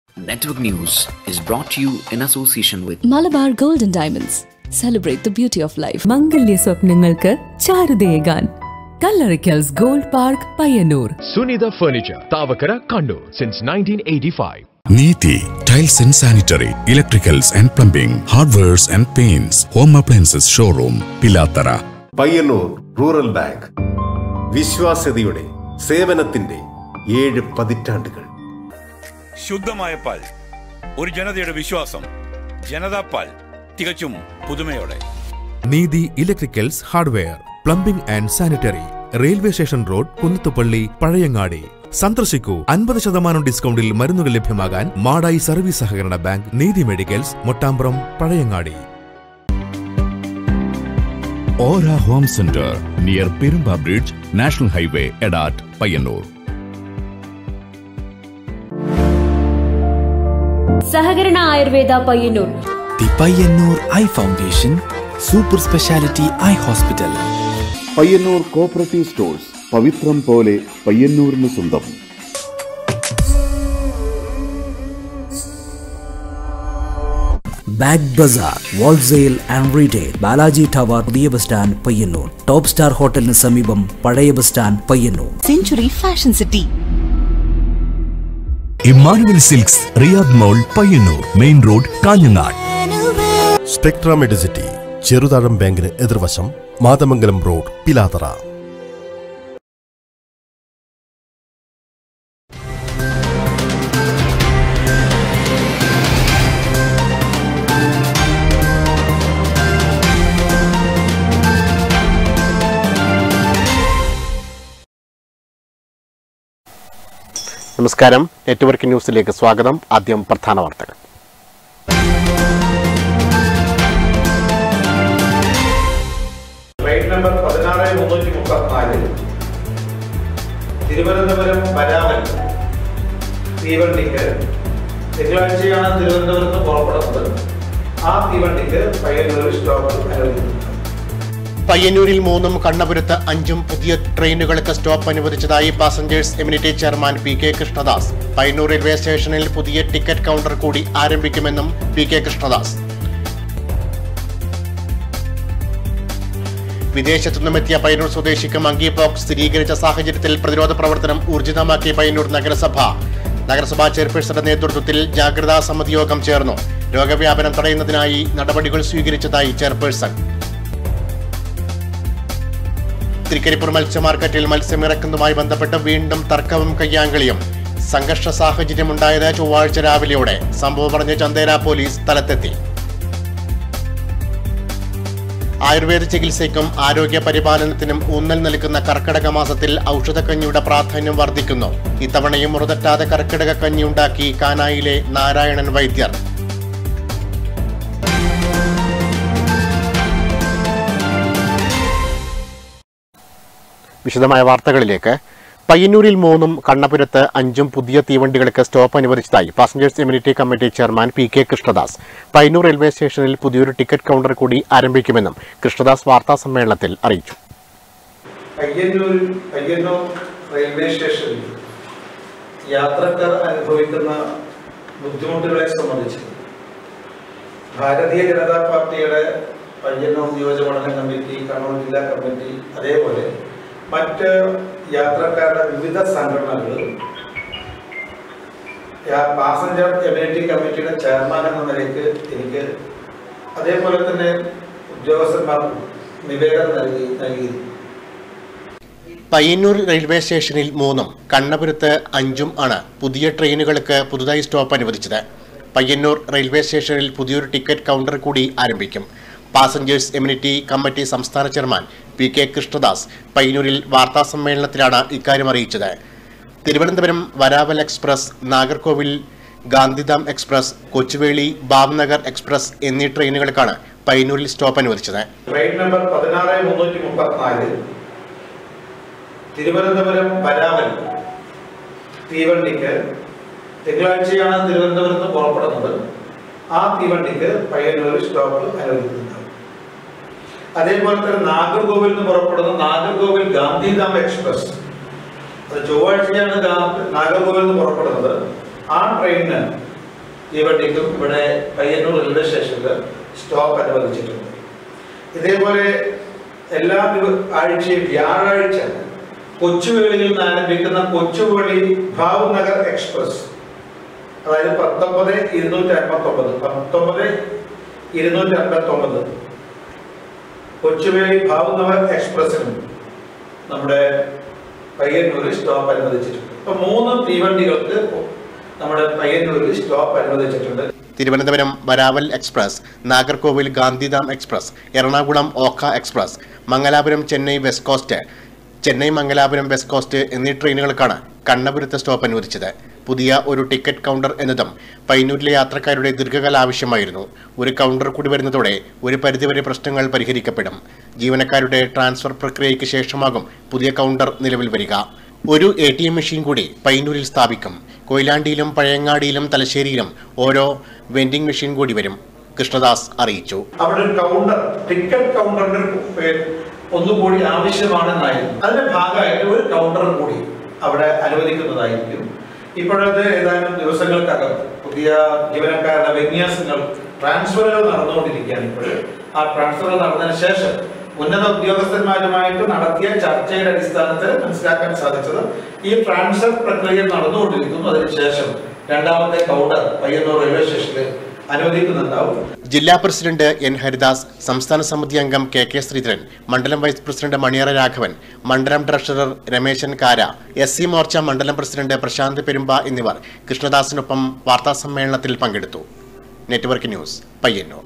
Network News is brought to you in association with Malabar golden diamonds celebrate the beauty of life മംഗല്യ സ്വപ്നങ്ങൾക്ക് ചാരുതയേകാൻ Kallarikkals gold park Payyanur Sunitha Furniture, Tavakara, Kannur, since 1985. Neethi tiles and sanitary electricals and plumbing hardwares and paints home appliances showroom Pilathara Payyanur rural bank വിശ്വാസ്യതയുടെ സേവനത്തിന്റെ ഏഴ് പതിറ്റാണ്ടുകൾ ശുദ്ധമായ പാൽ ഒരു ജനതയുടെ വിശ്വാസം ജനതാ പാൽ തികച്ചും പുതുമയോടെ Neethi electricals hardware plumbing and sanitary railway station road Kunnathupally Pazhayangadi സന്ദർശിക്കൂ അൻപത് ശതമാനം ഡിസ്കൗണ്ടിൽ മരുന്നുകൾ ലഭ്യമാകാൻ മാടായി സർവീസ് സഹകരണ ബാങ്ക് നീതി മെഡിക്കൽസ് മൊട്ടാമ്പ്രം പഴയങ്ങാടി ഓര home centre near Perumba bridge national highway Edat Payyanur സഹകരണ Ayurveda Payyanur the Payyanur eye foundation super speciality eye hospital Payyanur cooperative stores പവിത്രം പോലെ പയ്യന്നൂരിന് സ്വന്തം bag bazaar wholesale and retail Balaji tower പുതിയ bus stand Payyanur top star ഹോട്ടലിന് സമീപം പഴയ bus stand Payyanur century fashion city Emmanuel silks Riyadh mall Payyanur main road Kanhangad spectra medicity Cheruthazham ബാങ്കിന് എതിർവശം മാതമംഗലം റോഡ് പിലാതറ നമസ്കാരം നെറ്റ്വർക്ക് ന്യൂസിലേക്ക് സ്വാഗതം ആദ്യം പ്രധാന വാർത്തകൾ ട്രെയിൻ നമ്പർ പതിനാറ് മുന്നൂറ്റി മുപ്പത്തിനാല് തിരുവനന്തപുരം വരാമൽ തീവണ്ടിക്ക് തിങ്കളാഴ്ചയാണ് തിരുവനന്തപുരത്ത് നിന്ന് പുറപ്പെടുന്നത് ആ തീവണ്ടിക്ക് പയ്യന്നൂർ സ്റ്റോപ്പ് അനുവദിക്കുന്നു പയ്യന്നൂരിൽ മൂന്നും കണ്ണപുരത്ത് അഞ്ചും പുതിയ ട്രെയിനുകൾക്ക് സ്റ്റോപ്പ് അനുവദിച്ചതായി passengers amenity chairman P K Krishnadas Payyanur railway സ്റ്റേഷനിൽ പുതിയ ടിക്കറ്റ് കൗണ്ടർ കൂടി ആരംഭിക്കുമെന്നും പി കെ കൃഷ്ണദാസ് വിദേശത്തുനിന്നുമെത്തിയ പയ്യന്നൂർ സ്വദേശിക്ക് മങ്കി പോക്സ് സ്ഥിരീകരിച്ച സാഹചര്യത്തിൽ പ്രതിരോധ പ്രവർത്തനം ഊർജിതമാക്കി പയ്യന്നൂർ നഗരസഭ നഗരസഭാ ചെയർപേഴ്സന്റെ നേതൃത്വത്തിൽ ജാഗ്രതാ സമിതി യോഗം ചേർന്നു രോഗവ്യാപനം തടയുന്നതിനായി നടപടികൾ സ്വീകരിച്ചതായി ചെയർപേഴ്സൺ തൃക്കരിപ്പൂർ മത്സ്യ മാർക്കറ്റിൽ മത്സ്യം ഇറക്കുന്നതുമായി ബന്ധപ്പെട്ട് വീണ്ടും തർക്കവും കയ്യാങ്കളിയും സംഘർഷ സാഹചര്യമുണ്ടായത് ചൊവ്വാഴ്ച രാവിലെയോടെ സംഭവം പറഞ്ഞ് ചന്ദേര പോലീസ് സ്ഥലത്തെത്തി ആയുർവേദ ചികിത്സയ്ക്കും ആരോഗ്യ പരിപാലനത്തിനും ഊന്നൽ നൽകുന്ന കർക്കിടക മാസത്തിൽ ഔഷധക്കഞ്ഞിയുടെ പ്രാധാന്യം വർദ്ധിക്കുന്നു ഇത്തവണയും മുറുതട്ടാതെ കർക്കിടക കഞ്ഞി ഉണ്ടാക്കി കാനായിലെ നാരായണൻ വൈദ്യർ വിശദമായ വാർത്തകളിലേക്ക് പയ്യന്നൂരിൽ മൂന്നും കണ്ണപുരത്ത് അഞ്ചും പുതിയ തീവണ്ടികൾക്ക് സ്റ്റോപ്പ് അനുവദിച്ചതായി passengers amenity committee chairman P K Krishnadas Payyanur railway സ്റ്റേഷനിൽ പുതിയൊരു ടിക്കറ്റ് കൗണ്ടർ കൂടി ആരംഭിക്കുമെന്നും കൃഷ്ണദാസ് വാർത്താ സമ്മേളനത്തിൽ അറിയിച്ചു പയ്യന്നൂർ പയ്യന്നൂർ റെയിൽവേ സ്റ്റേഷനിൽ യാത്രക്കാർ അനുഭവിക്കുന്ന ബുദ്ധിമുട്ടുകളെ സംബന്ധിച്ച് ഭാരതീയ ജനതാ പാർട്ടിയുടെ പയ്യന്നൂർ നിയോജകമണ്ഡലം കമ്മിറ്റി കണ്ണൂർ ജില്ലാ കമ്മിറ്റി അതേപോലെ മറ്റ് യാത്രക്കാരുടെ വിവിധ സംഘടനകളും പാസഞ്ചർ എമ്യൂണിറ്റി കമ്മിറ്റിയുടെ ചെയർമാൻ എന്ന നിലയ്ക്ക് എനിക്ക് അതേപോലെ തന്നെ ഉദ്യോഗസ്ഥന്മാർ നിവേദനം നൽകി നൽകിയിരുന്നു പയ്യന്നൂർ റെയിൽവേ സ്റ്റേഷനിൽ മൂന്നും കണ്ണപുരത്ത് അഞ്ചും ആണ് പുതിയ ട്രെയിനുകൾക്ക് പുതുതായി സ്റ്റോപ്പ് അനുവദിച്ചത് പയ്യന്നൂർ റെയിൽവേ സ്റ്റേഷനിൽ പുതിയൊരു ടിക്കറ്റ് കൗണ്ടർ കൂടി ആരംഭിക്കും പാസഞ്ചേഴ്സ് എമ്യൂണിറ്റി കമ്മിറ്റി സംസ്ഥാന ചെയർമാൻ പി കെ കൃഷ്ണദാസ് പയ്യന്നൂരിൽ വാർത്താ സമ്മേളനത്തിലാണ് ഇക്കാര്യം അറിയിച്ചത് Thiruvananthapuram Veraval express Nagercoil Gandhidham express Kochuveli Bhavnagar express എന്നീ ട്രെയിനുകൾക്കാണ് പയ്യന്നൂരിൽ സ്റ്റോപ്പ് അനുവദിച്ചത് ട്രെയിൻ നമ്പർ പതിനാറ് മുന്നൂറ്റി മുപ്പത്തിനാല് തിരുവനന്തപുരം വരാമൽ തീവണ്ടിക്ക് തിങ്കളാഴ്ചയാണ് തിരുവനന്തപുരത്ത് നിന്ന് പുറപ്പെടുന്നത് ആ തീവണ്ടിക്ക് പയ്യന്നൂർ സ്റ്റോപ്പ് അനുവദിക്കുന്നത് അതേപോലെ തന്നെ നാഗർകോവിൽ നിന്ന് പുറപ്പെടുന്ന നാഗർകോവിൽ ഗാന്ധിധാം എക്സ്പ്രസ് അത് ചൊവ്വാഴ്ചയാണ് ഗാ- നാഗർകോവിൽ നിന്ന് പുറപ്പെടുന്നത് ആ ട്രെയിനിന് തീവണ്ടിക്കും ഇവിടെ പയ്യന്നൂർ റെയിൽവേ സ്റ്റേഷനിൽ സ്റ്റോപ്പ് അനുവദിച്ചിട്ടുണ്ട് ഇതേപോലെ എല്ലാ ദിവ- ആഴ്ചയും വ്യാഴാഴ്ച കൊച്ചുവേളിയിൽ നിന്ന് ആരംഭിക്കുന്ന കൊച്ചുവേളി ഭാവ്നഗർ എക്സ്പ്രസ് അതായത് പത്തൊമ്പത് ഇരുന്നൂറ്റി അമ്പത്തി ഒമ്പത് പത്തൊമ്പത് ഇരുന്നൂറ്റി അമ്പത്തി ഒമ്പത് കൊച്ചുവേളി ഭാവ്നഗർ എക്സ്പ്രസിനും നമ്മുടെ പയ്യന്നൂരിൽ സ്റ്റോപ്പ് അനുവദിച്ചിട്ടുണ്ട് അപ്പൊ മൂന്ന് തീവണ്ടികൾക്ക് നമ്മുടെ പയ്യന്നൂരിൽ സ്റ്റോപ്പ് അനുവദിച്ചിട്ടുണ്ട് Thiruvananthapuram Veraval express Nagercoil Gandhidham express Ernakulam Okha express Mangalore Chennai west coast Chennai Mangalore west coast എന്നീ ട്രെയിനുകൾക്കാണ് കണ്ണപുരത്ത് സ്റ്റോപ്പ് അനുവദിച്ചത് പുതിയ ഒരു ടിക്കറ്റ് കൗണ്ടർ എന്നതും പയ്യന്നൂരിലെ യാത്രക്കാരുടെ ദീർഘകാല ആവശ്യമായിരുന്നു ഒരു കൗണ്ടർ കൂടി വരുന്നതോടെ ഒരു പരിധിവരെ പ്രശ്നങ്ങൾ പരിഹരിക്കപ്പെടും ജീവനക്കാരുടെ ട്രാൻസ്ഫർ പ്രക്രിയയ്ക്ക് ശേഷമാകും പുതിയ കൗണ്ടർ നിലവിൽ വരിക ഒരു എ ടി എം മെഷീൻ കൂടി പയ്യന്നൂരിൽ സ്ഥാപിക്കും കൊയിലാണ്ടിയിലും പഴയങ്ങാടിയിലും തലശ്ശേരിയിലും ഓരോ വെൻഡിംഗ് മെഷീൻ കൂടി വരും കൃഷ്ണദാസ് അറിയിച്ചു അവിടെ ഒരു കൗണ്ടർ ടിക്കറ്റ് കൗണ്ടറിന്റെ പേര് ഒന്നുകൂടി ആവശ്യമാണെന്നായിരുന്നു അതിന്റെ ഭാഗമായിട്ട് ഒരു കൗണ്ടർ കൂടി അവിടെ അനുവദിക്കുന്നതായിരിക്കും ഇപ്പോഴത്തെ ഏതാനും ദിവസങ്ങൾക്കകം പുതിയ ജീവനക്കാരുടെ വിന്യാസങ്ങൾ ട്രാൻസ്ഫറുകൾ നടന്നുകൊണ്ടിരിക്കുകയാണ് ഇപ്പോൾ ആ ട്രാൻസ്ഫറുകൾ നടന്നതിന് ശേഷം ഉന്നത ഉദ്യോഗസ്ഥന്മാരുമായിട്ട് നടത്തിയ ചർച്ചയുടെ അടിസ്ഥാനത്തിൽ മനസ്സിലാക്കാൻ സാധിച്ചത് ഈ ട്രാൻസ്ഫർ പ്രക്രിയ നടന്നുകൊണ്ടിരിക്കുന്നു അതിനുശേഷം രണ്ടാമത്തെ കൗണ്ടർ പയ്യന്നൂർ റെയിൽവേ സ്റ്റേഷനിൽ അനുവദിക്കുന്നുണ്ടാവും ജില്ലാ പ്രസിഡന്റ് എൻ ഹരിദാസ് സംസ്ഥാന സമിതി അംഗം കെ കെ ശ്രീധരൻ മണ്ഡലം വൈസ് പ്രസിഡന്റ് മണിയറ രാഘവൻ മണ്ഡലം ട്രഷറർ രമേശൻ കാര എസ് സി മോർച്ച മണ്ഡലം പ്രസിഡന്റ് പ്രശാന്ത് പെരുമ്പ എന്നിവർ കൃഷ്ണദാസിനൊപ്പം വാർത്താസമ്മേളനത്തിൽ പങ്കെടുത്തു നെറ്റ്വർക്ക് ന്യൂസ് പയ്യന്നൂർ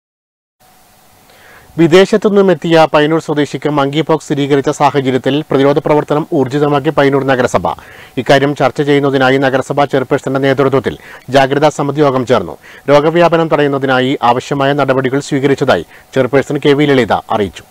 വിദേശത്തു നിന്നുമെത്തിയ പയ്യന്നൂർ സ്വദേശിക്ക് മങ്കി പോക്സ് സ്ഥിരീകരിച്ച സാഹചര്യത്തിൽ പ്രതിരോധ പ്രവർത്തനം ഊർജിതമാക്കി പയ്യന്നൂർ നഗരസഭ ഇക്കാര്യം ചർച്ച ചെയ്യുന്നതിനായി നഗരസഭാ ചെയർപേഴ്സന്റെ നേതൃത്വത്തിൽ ജാഗ്രതാ സമിതി യോഗം ചേർന്നു രോഗവ്യാപനം തടയുന്നതിനായി ആവശ്യമായ നടപടികൾ സ്വീകരിച്ചതായി ചെയർപേഴ്സൺ കെ വി ലളിത അറിയിച്ചു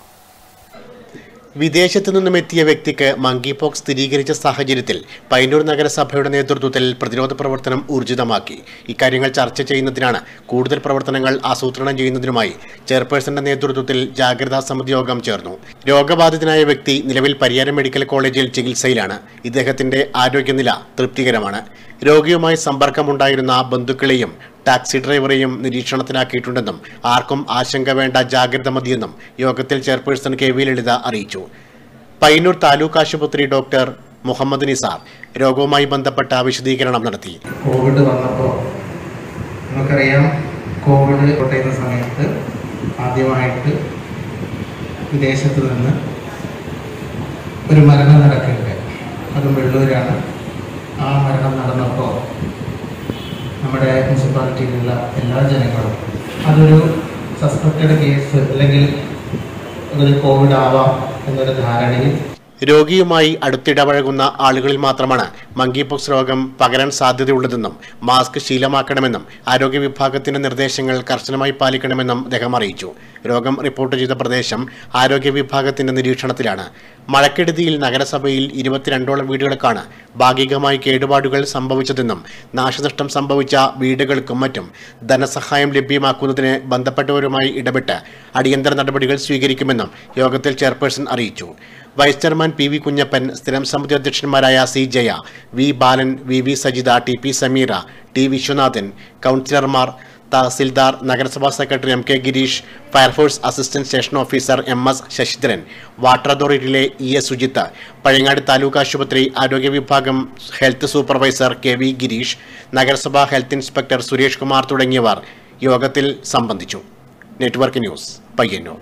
വിദേശത്തു നിന്നും എത്തിയ വ്യക്തിക്ക് മങ്കി പോക്സ് സ്ഥിരീകരിച്ച സാഹചര്യത്തിൽ പയ്യന്നൂർ നഗരസഭയുടെ നേതൃത്വത്തിൽ പ്രതിരോധ പ്രവർത്തനം ഊർജിതമാക്കി ഇക്കാര്യങ്ങൾ ചർച്ച ചെയ്യുന്നതിനാണ് കൂടുതൽ പ്രവർത്തനങ്ങൾ ആസൂത്രണം ചെയ്യുന്നതിനുമായി ചെയർപേഴ്സന്റെ നേതൃത്വത്തിൽ ജാഗ്രതാ സമിതി യോഗം ചേർന്നു രോഗബാധിതനായ വ്യക്തി നിലവിൽ പരിയാരം മെഡിക്കൽ കോളേജിൽ ചികിത്സയിലാണ് ഇദ്ദേഹത്തിന്റെ ആരോഗ്യനില തൃപ്തികരമാണ് രോഗിയുമായി സമ്പർക്കമുണ്ടായിരുന്ന ബന്ധുക്കളെയും ടാക്സി ഡ്രൈവറെയും നിരീക്ഷണത്തിലാക്കിയിട്ടുണ്ടെന്നും ആർക്കും ആശങ്ക വേണ്ട ജാഗ്രത മതിയെന്നും യോഗത്തിൽ ചെയർപേഴ്സൺ കെ വി ലളിത അറിയിച്ചു പയ്യന്നൂർ താലൂക്ക് ആശുപത്രി ഡോക്ടർ മുഹമ്മദ് നിസാർ രോഗവുമായി ബന്ധപ്പെട്ട വിശദീകരണം നടത്തി കോവിഡ് വന്നപ്പോൾ നമുക്കറിയാം കോവിഡ് കൊണ്ടുവരുന്ന സമയത്ത് ആദ്യമായിട്ട് വിദേശത്ത് നിന്ന് ഒരു മരണം നടക്കുന്നുണ്ട് അതും വെള്ളൂരാണ് ആ മരണം നടന്നപ്പോൾ നമ്മുടെ മുനിസിപ്പാലിറ്റിയിലുള്ള എല്ലാ ജനങ്ങളും അതൊരു സസ്പെക്റ്റഡ് കേസ് അല്ലെങ്കിൽ അതൊരു കോവിഡ് ആവാം എന്നൊരു ധാരണയിൽ രോഗിയുമായി അടുത്തിടപഴകുന്ന ആളുകളിൽ മാത്രമാണ് മങ്കി പോക്സ് രോഗം പകരാൻ സാധ്യതയുള്ളതെന്നും മാസ്ക് ശീലമാക്കണമെന്നും ആരോഗ്യ വിഭാഗത്തിന്റെ നിർദ്ദേശങ്ങൾ കർശനമായി പാലിക്കണമെന്നും അദ്ദേഹം അറിയിച്ചു രോഗം റിപ്പോർട്ട് ചെയ്ത പ്രദേശം ആരോഗ്യ വിഭാഗത്തിന്റെ നിരീക്ഷണത്തിലാണ് മഴക്കെടുതിയിൽ നഗരസഭയിൽ ഇരുപത്തിരണ്ടോളം വീടുകൾക്കാണ് ഭാഗികമായി കേടുപാടുകൾ സംഭവിച്ചതെന്നും നാശനഷ്ടം സംഭവിച്ച വീടുകൾക്കും മറ്റും ധനസഹായം ലഭ്യമാക്കുന്നതിന് ബന്ധപ്പെട്ടവരുമായി ഇടപെട്ട് അടിയന്തര നടപടികൾ സ്വീകരിക്കുമെന്നും യോഗത്തിൽ ചെയർപേഴ്സൺ അറിയിച്ചു vice chairman P V Kunhappan സ്ഥിരം സമിതി അധ്യക്ഷന്മാരായ C Jaya V Balan V V Sajitha T P Sameera T Viswanathan കൗൺസിലർമാർ തഹസിൽദാർ നഗരസഭാ secretary M K Girish fire force assistant station officer M S Sasidharan water അതോറിറ്റിയിലെ ഇ എസ് സുജിത്ത് പഴയങ്ങാട് താലൂക്ക് ആശുപത്രി ആരോഗ്യ വിഭാഗം health supervisor K V Girish നഗരസഭാ ഹെൽത്ത് ഇൻസ്പെക്ടർ സുരേഷ് കുമാർ തുടങ്ങിയവർ യോഗത്തിൽ സംബന്ധിച്ചു നെറ്റ്വർക്ക് ന്യൂസ് പയ്യന്നൂർ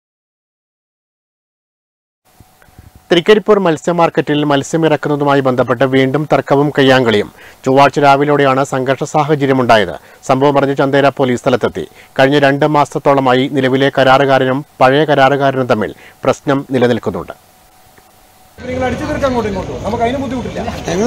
തൃക്കരിപ്പൂർ മത്സ്യ മാർക്കറ്റിൽ മത്സ്യം ഇറക്കുന്നതുമായി ബന്ധപ്പെട്ട് വീണ്ടും തർക്കവും കയ്യാങ്കളിയും ചൊവ്വാഴ്ച രാവിലെയോടെയാണ് സംഘർഷ സാഹചര്യമുണ്ടായത് സംഭവം അറിഞ്ഞ് ചന്തേര പോലീസ് സ്ഥലത്തെത്തി കഴിഞ്ഞ രണ്ട് മാസത്തോളമായി നിലവിലെ കരാറുകാരനും പഴയ കരാറുകാരനും തമ്മിൽ പ്രശ്നം നിലനിൽക്കുന്നുണ്ട് നിങ്ങൾ അടിച്ചു തീർക്കാം അങ്ങോട്ടും ഇങ്ങോട്ടും നമുക്ക് അതിന് ബുദ്ധിമുട്ടില്ല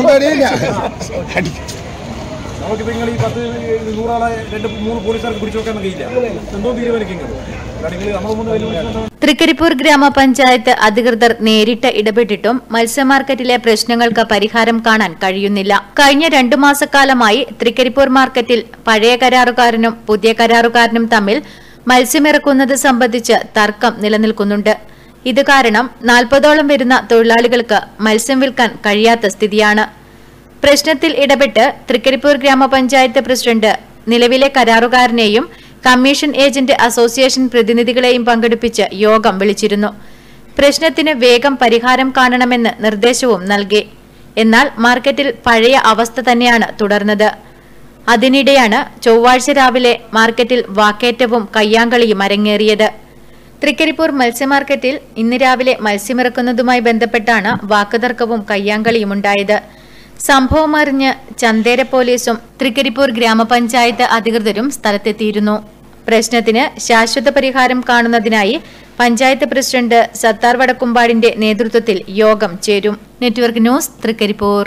നമുക്ക് നിങ്ങൾ ഈ പത്ത് നൂറാളെ രണ്ട് മൂന്ന് പോലീസുകാർക്ക് പിടിച്ചു വെക്കാൻ കഴിയില്ല എന്തോ തീരുമാനിക്കുന്നത് നിങ്ങൾ നമ്മൾ മൂന്ന് വെല്ലുവിളിച്ചു തൃക്കരിപ്പൂർ ഗ്രാമപഞ്ചായത്ത് അധികൃതർ നേരിട്ട് ഇടപെട്ടിട്ടും മത്സ്യമാർക്കറ്റിലെ പ്രശ്നങ്ങൾക്ക് പരിഹാരം കാണാൻ കഴിയുന്നില്ല കഴിഞ്ഞ രണ്ടു മാസക്കാലമായി തൃക്കരിപ്പൂർ മാർക്കറ്റിൽ പഴയ കരാറുകാരനും പുതിയ കരാറുകാരനും തമ്മിൽ മത്സ്യമിറക്കുന്നത് സംബന്ധിച്ച് തർക്കം നിലനിൽക്കുന്നുണ്ട് ഇത് കാരണം നാൽപ്പതോളം വരുന്ന തൊഴിലാളികൾക്ക് മത്സ്യം വിൽക്കാൻ കഴിയാത്ത സ്ഥിതിയാണ് പ്രശ്നത്തിൽ ഇടപെട്ട് തൃക്കരിപ്പൂർ ഗ്രാമപഞ്ചായത്ത് പ്രസിഡന്റ് നിലവിലെ കരാറുകാരനെയും കമ്മീഷൻ ഏജന്റ് അസോസിയേഷൻ പ്രതിനിധികളെയും പങ്കെടുപ്പിച്ച് യോഗം വിളിച്ചിരുന്നു പ്രശ്നത്തിന് വേഗം പരിഹാരം കാണണമെന്ന് നിർദ്ദേശവും നൽകി എന്നാൽ മാർക്കറ്റിൽ പഴയ അവസ്ഥ തന്നെയാണ് തുടർന്നത് അതിനിടെയാണ് ചൊവ്വാഴ്ച രാവിലെ മാർക്കറ്റിൽ വാക്കേറ്റവും കയ്യാങ്കളിയും അരങ്ങേറിയത് തൃക്കരിപ്പൂർ മത്സ്യമാർക്കറ്റിൽ ഇന്ന് രാവിലെ മത്സ്യമിറക്കുന്നതുമായി ബന്ധപ്പെട്ടാണ് വാക്കുതർക്കവും കയ്യാങ്കളിയും ഉണ്ടായത് സംഭവം അറിഞ്ഞ് ചന്തേര പോലീസും തൃക്കരിപ്പൂർ ഗ്രാമപഞ്ചായത്ത് അധികൃതരും സ്ഥലത്തെത്തിയിരുന്നു പ്രശ്നത്തിന് ശാശ്വത പരിഹാരം കാണുന്നതിനായി പഞ്ചായത്ത് പ്രസിഡന്റ് സത്താർ വടക്കുംപാടിന്റെ നേതൃത്വത്തിൽ യോഗം ചേരും നെറ്റ്വർക്ക് ന്യൂസ് തൃക്കരിപ്പൂർ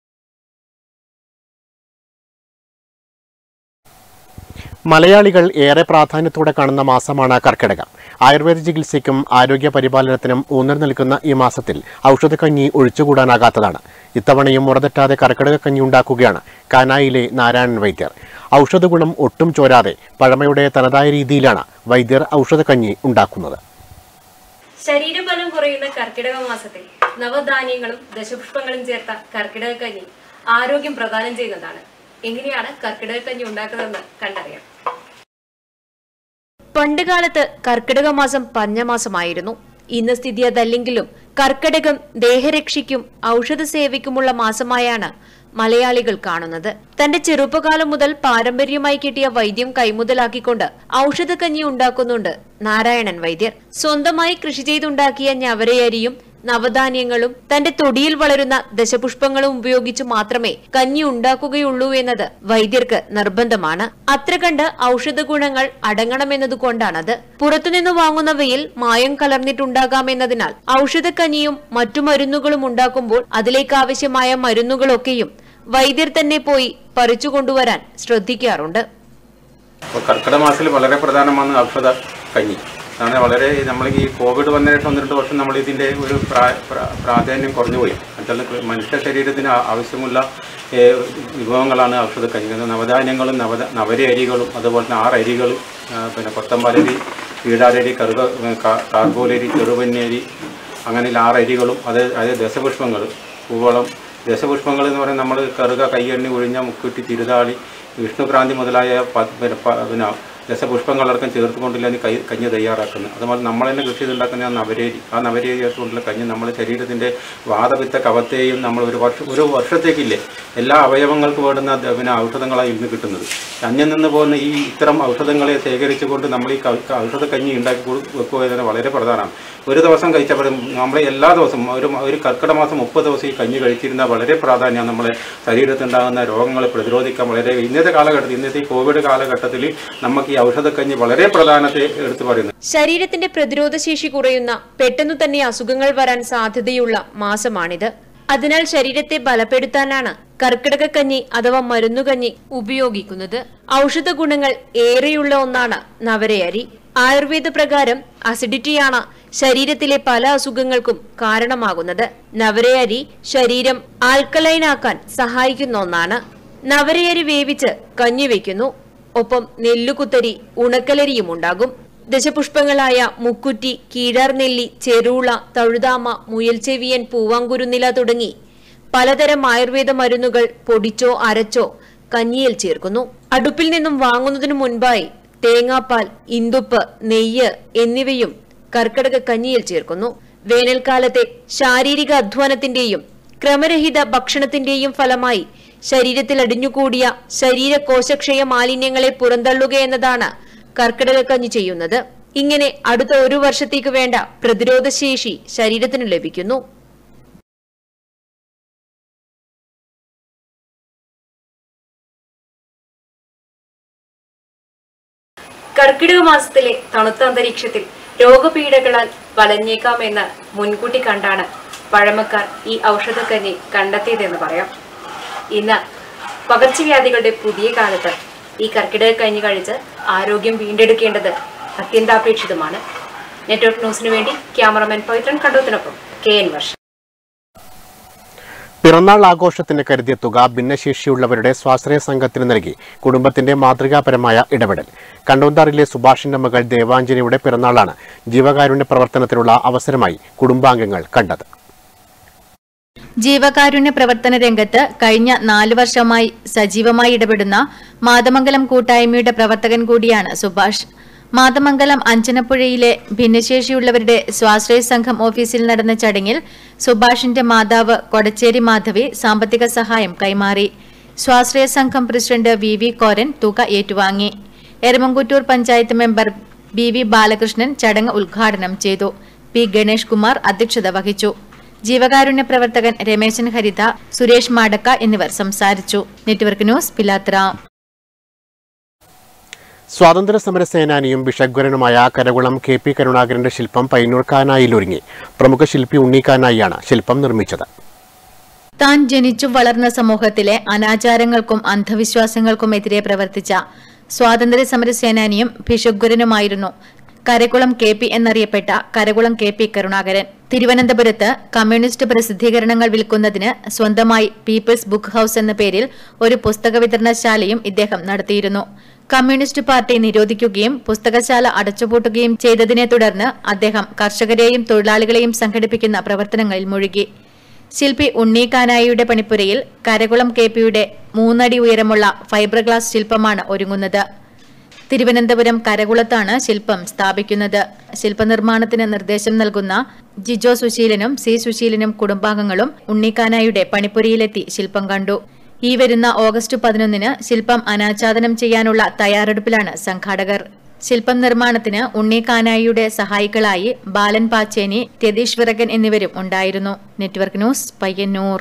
മലയാളികൾ ഏറെ പ്രാധാന്യത്തോടെ കാണുന്ന മാസമാണ് കർക്കിടകം ആയുർവേദ ചികിത്സയ്ക്കും ആരോഗ്യ പരിപാലനത്തിനും ഊന്നൽ നൽകുന്ന ഈ മാസത്തിൽ ഔഷധക്കഞ്ഞി ഒഴിച്ചുകൂടാനാകാത്തതാണ് ഇത്തവണയും മുറതെറ്റാതെ കർക്കിടക കഞ്ഞി ഉണ്ടാക്കുകയാണ് കാനായിലെ നാരായണൻ വൈദ്യർ ഔഷധ ഗുണം ഒട്ടും ചോരാതെ പഴമയുടെ തനതായ രീതിയിലാണ് വൈദ്യർ ഔഷധക്കഞ്ഞി ഉണ്ടാക്കുന്നത് ശരീരബലം കുറയുന്ന കർക്കിടക മാസത്തിൽ നവധാന്യങ്ങളും ദശപുഷ്പങ്ങളും ചേർത്ത കർക്കിടക കഞ്ഞി ആരോഗ്യം പ്രദാനം ചെയ്യുന്നതാണ് എങ്ങനെയാണ് കർക്കിടക കഞ്ഞി ഉണ്ടാക്കുന്നതെന്ന് കണ്ടറിയാം പണ്ടുകാലത്ത് കർക്കിടക മാസം പഞ്ഞമാസമായിരുന്നു ഇന്ന് സ്ഥിതി അതല്ലെങ്കിലും കർക്കിടകം ദേഹരക്ഷയ്ക്കും ഔഷധ സേവയ്ക്കുമുള്ള മാസമായാണ് മലയാളികൾ കാണുന്നത് തന്റെ ചെറുപ്പകാലം മുതൽ പാരമ്പര്യമായി കിട്ടിയ വൈദ്യം കൈമുതലാക്കിക്കൊണ്ട് ഔഷധക്കഞ്ഞി ഉണ്ടാക്കുന്നുണ്ട് നാരായണൻ വൈദ്യർ സ്വന്തമായി കൃഷി ചെയ്തുണ്ടാക്കിയ ഞവരയരിയും നവധാന്യങ്ങളും തന്റെ തൊടിയിൽ വളരുന്ന ദശപുഷ്പങ്ങളും ഉപയോഗിച്ച് മാത്രമേ കഞ്ഞി ഉണ്ടാക്കുകയുള്ളൂ എന്നത് വൈദ്യർക്ക് നിർബന്ധമാണ് അത്ര കണ്ട് ഔഷധ ഗുണങ്ങൾ അടങ്ങണമെന്നതുകൊണ്ടാണത് പുറത്തുനിന്ന് വാങ്ങുന്നവയിൽ മായം കലർന്നിട്ടുണ്ടാകാമെന്നതിനാൽ ഔഷധക്കഞ്ഞിയും മറ്റു മരുന്നുകളും ഉണ്ടാക്കുമ്പോൾ അതിലേക്ക് ആവശ്യമായ മരുന്നുകളൊക്കെയും വൈദ്യർ തന്നെ പോയി പറിച്ചു കൊണ്ടുവരാൻ ശ്രദ്ധിക്കാറുണ്ട് അപ്പോൾ കർക്കിടക മാസത്തിൽ വളരെ പ്രധാനമാണ് ഔഷധ കഞ്ഞി അതാണ് വളരെ നമ്മൾ ഈ കോവിഡ് വന്ന ശേഷം ഒന്ന് രണ്ട് വർഷം നമ്മൾ ഇതിൻ്റെ ഒരു പ്രാ- പ്രാ- പ്രാധാന്യം കുറഞ്ഞുപോയി മറ്റുള്ള മനുഷ്യ ശരീരത്തിന് ആ- ആവശ്യമുള്ള ഏ, വിഭവങ്ങളാണ് ഔഷധ കഞ്ഞി അത് നവധാന്യങ്ങളും നവ നവര അരികളും അതുപോലെ തന്നെ ആറ് അരികൾ പിന്നെ കൊത്തമ്പാലരി വീടാരരി കറുക കാ- കാർഗോലരി ചെറുപന്നരി അങ്ങനെ ആറ് അരികളും അത് അത് ദശപുഷ്പങ്ങൾ പൂവളം ദശപുഷ്പങ്ങൾ എന്ന് പറയുന്നത് നമ്മൾ കറുക കയ്യെണ്ണി ഒഴിഞ്ഞ മുക്കുറ്റി തിരുതാളി വിഷ്ണുക്രാന്തി മുതലായ പ- പിന്നെ പ- പിന്നെ രസപുഷ്പങ്ങളടക്കം ചേർത്തുകൊണ്ടില്ല കൈ കഞ്ഞി തയ്യാറാക്കുന്നത് അതുപോലെ നമ്മൾ തന്നെ കൃഷി ചെയ്തുണ്ടാക്കുന്ന ആ നവരേരി ആ നവരേരി ചേർത്തുകൊണ്ടുള്ള കഞ്ഞി നമ്മുടെ ശരീരത്തിൻ്റെ വാദപിത്ത കവത്തെയും നമ്മൾ ഒരു വർഷം ഒരു വർഷത്തേക്കില്ലേ എല്ലാ അവയവങ്ങൾക്ക് വേണ്ടുന്ന ദ- പിന്നെ ഔഷധങ്ങളാണ് ഇന്ന് കിട്ടുന്നത് അന്യം നിന്ന് പോകുന്ന ഈ ഇത്തരം ഔഷധങ്ങളെ ശേഖരിച്ചുകൊണ്ട് നമ്മൾ ഈ ക- ക- ഔഷധ കഞ്ഞി ഉണ്ടാക്കി കൊടു- വെക്കുക എന്നത് വളരെ പ്രധാനമാണ് ഒരു ദിവസം കഴിച്ചപ്പോഴും നമ്മൾ എല്ലാ ദിവസവും ഒരു ഒരു കർക്കിടക മാസം മുപ്പത് ദിവസം ഈ കഞ്ഞി കഴിച്ചിരുന്ന വളരെ പ്രാധാന്യമാണ് നമ്മുടെ ശരീരത്തുണ്ടാകുന്ന രോഗങ്ങളെ പ്രതിരോധിക്കാൻ വളരെ ഇന്നത്തെ കാലഘട്ടത്തിൽ ഇന്നത്തെ ഈ കോവിഡ് കാലഘട്ടത്തിൽ നമുക്ക് ഈ ഔഷധക്കഞ്ഞി വളരെ പ്രാധാന്യത്തെ എടുത്തു പറയുന്നു ശരീരത്തിന്റെ പ്രതിരോധ ശേഷി കുറയുന്ന പെട്ടെന്നു തന്നെ അസുഖങ്ങൾ വരാൻ സാധ്യതയുള്ള മാസമാണിത് അതിനാൽ ശരീരത്തെ ബലപ്പെടുത്താനാണ് കർക്കിടക കഞ്ഞി അഥവാ മരുന്നുകഞ്ഞി ഉപയോഗിക്കുന്നത് ഔഷധ ഗുണങ്ങൾ ഏറെയുള്ള ഒന്നാണ് നവരയരി ആയുർവേദ പ്രകാരം അസിഡിറ്റിയാണ് ശരീരത്തിലെ പല അസുഖങ്ങൾക്കും കാരണമാകുന്നത് നവരയരി ശരീരം ആൽക്കലൈനാക്കാൻ സഹായിക്കുന്ന ഒന്നാണ് നവരയരി വേവിച്ച് കഞ്ഞി വെക്കുന്നു ഒപ്പം നെല്ലുകുത്തരി ഉണക്കലരിയും ഉണ്ടാകും ദശപുഷ്പങ്ങളായ മുക്കുറ്റി കീഴാർനെല്ലി ചെറുള തഴുതാമ മുയൽച്ചെവിയൻ പൂവാങ്കുരുന്നില തുടങ്ങി പലതരം ആയുർവേദ മരുന്നുകൾ പൊടിച്ചോ അരച്ചോ കഞ്ഞിയിൽ ചേർക്കുന്നു അടുപ്പിൽ നിന്നും വാങ്ങുന്നതിനു മുൻപായി തേങ്ങാപ്പാൽ ഇന്ദുപ്പ് നെയ്യ് എന്നിവയും കർക്കിടക കഞ്ഞിയിൽ ചേർക്കുന്നു വേനൽക്കാലത്തെ ശാരീരിക അധ്വാനത്തിന്റെയും ക്രമരഹിത ഭക്ഷണത്തിന്റെയും ഫലമായി ശരീരത്തിൽ അടിഞ്ഞുകൂടിയ ശരീര കോശക്ഷയ മാലിന്യങ്ങളെ പുറന്തള്ളുക എന്നതാണ് കർക്കിടക കഞ്ഞി ചെയ്യുന്നത് ഇങ്ങനെ അടുത്ത ഒരു വർഷത്തേക്ക് വേണ്ട പ്രതിരോധ ശേഷി ശരീരത്തിന് ലഭിക്കുന്നു കർക്കിടക മാസത്തിലെ തണുത്ത അന്തരീക്ഷത്തിൽ രോഗപീഠകളാൽ വലഞ്ഞേക്കാമെന്ന് മുൻകൂട്ടി കണ്ടാണ് പഴമക്കാർ ഈ ഔഷധക്കഞ്ഞി കണ്ടെത്തിയതെന്ന് പറയാം ഇന്ന് പകർച്ചവ്യാധികളുടെ പുതിയ കാലത്ത് ഈ കർക്കിടക കഞ്ഞി കഴിച്ച് ആരോഗ്യം വീണ്ടെടുക്കേണ്ടത് അത്യന്താപേക്ഷിതമാണ് നെറ്റ്വർക്ക് ന്യൂസിനു വേണ്ടി ക്യാമറമാൻ പവിത്രൻ കണ്ടോത്തിനൊപ്പം കെ എൻ വർഷ പിറന്നാൾ ആഘോഷത്തിന് കരുതിയ തുക ഭിന്നശേഷിയുള്ളവരുടെ സ്വാശ്രയ സംഘത്തിന് നൽകി കുടുംബത്തിന്റെ മാതൃകാപരമായ ഇടപെടൽ കണ്ടോന്താറിലെ സുഭാഷിന്റെ മകൾ ദേവാഞ്ജലിയുടെ പിറന്നാളാണ് ജീവകാരുണ്യ പ്രവർത്തനത്തിനുള്ള അവസരമായി കുടുംബാംഗങ്ങൾ കണ്ടത് ജീവകാരുണ്യ പ്രവർത്തന രംഗത്ത് കഴിഞ്ഞ നാല് വർഷമായി സജീവമായി ഇടപെടുന്ന മാതമംഗലം കൂട്ടായ്മയുടെ പ്രവർത്തകൻ കൂടിയാണ് സുഭാഷ് മാതമംഗലം അഞ്ചനപ്പുഴയിലെ ഭിന്നശേഷിയുള്ളവരുടെ സ്വാശ്രയ സംഘം ഓഫീസിൽ നടന്ന ചടങ്ങിൽ സുഭാഷിന്റെ മാതാവ് കൊടച്ചേരി മാധവി സാമ്പത്തിക സഹായം കൈമാറി സ്വാശ്രയ സംഘം പ്രസിഡന്റ് വി വി കോരൻ തുക ഏറ്റുവാങ്ങി Eramamkuttoor panchayat member B V Balakrishnan ചടങ്ങ് ഉദ്ഘാടനം ചെയ്തു പി ഗണേഷ് കുമാർ അധ്യക്ഷത വഹിച്ചു ജീവകാരുണ്യ പ്രവർത്തകൻ രമേശൻ ഹരിത സുരേഷ് മാടക്ക എന്നിവർ സംസാരിച്ചു നെറ്റ്വർക്ക് ന്യൂസ് പിലാത്ര സ്വാതന്ത്ര്യ സമര സേനാനിയും ബിഷഗ്വരനുമായ കരകുളം കെ പി കരുണാകരന്റെ ശില്പം പൈനൂർ കാനായിൽ ഒരുങ്ങി പ്രമുഖ ശില്പി ഉണ്ണിക്കാനായിയാണ് ശില്പം നിർമ്മിച്ചത് താൻ ജനിച്ചു വളർന്ന സമൂഹത്തിലെ അനാചാരങ്ങൾക്കും അന്ധവിശ്വാസങ്ങൾക്കുമെതിരെ പ്രവർത്തിച്ച സ്വാതന്ത്ര്യ സമര സേനാനിയും ഭിഷഗ്വരനുമായിരുന്നു കരകുളം കെ പി എന്നറിയപ്പെട്ട കരകുളം കെ പി കരുണാകരൻ തിരുവനന്തപുരത്ത് കമ്മ്യൂണിസ്റ്റ് പ്രസിദ്ധീകരണങ്ങൾ വിൽക്കുന്നതിന് സ്വന്തമായി പീപ്പിൾസ് ബുക്ക് ഹൌസ് എന്ന പേരിൽ ഒരു പുസ്തക വിതരണശാലയും ഇദ്ദേഹം നടത്തിയിരുന്നു കമ്മ്യൂണിസ്റ്റ് പാർട്ടി നിരോധിക്കുകയും പുസ്തകശാല അടച്ചുപൂട്ടുകയും ചെയ്തതിനെ തുടർന്ന് അദ്ദേഹം കർഷകരെയും തൊഴിലാളികളെയും സംഘടിപ്പിക്കുന്ന പ്രവർത്തനങ്ങളിൽ മുഴുകി ശില്പി ഉണ്ണി കാനായിയുടെ പണിപ്പുരയിൽ കരകുളം കെ പിയുടെ മൂന്നടി ഉയരമുള്ള ഫൈബർ ഗ്ലാസ് ശില്പമാണ് ഒരുങ്ങുന്നത് തിരുവനന്തപുരം കരകുളത്താണ് ശില്പം സ്ഥാപിക്കുന്നത് ശില്പനിർമ്മാണത്തിന് നിർദ്ദേശം നൽകുന്ന ജിജോ സുശീലനും സി സുശീലനും കുടുംബാംഗങ്ങളും ഉണ്ണിക്കാനായുടെ പണിപ്പുരയിലെത്തി ശില്പം കണ്ടു ഈ വരുന്ന ഓഗസ്റ്റ് പതിനൊന്നിന് ശില്പം അനാച്ഛാദനം ചെയ്യാനുള്ള തയ്യാറെടുപ്പിലാണ് സംഘാടകർ ശില്പം നിർമ്മാണത്തിന് ഉണ്ണി കാനായിയുടെ സഹായികളായി ബാലൻ പാച്ചേനി രതീഷ് വിറകൻ എന്നിവരും ഉണ്ടായിരുന്നു നെറ്റ്വർക്ക് ന്യൂസ് പയ്യന്നൂർ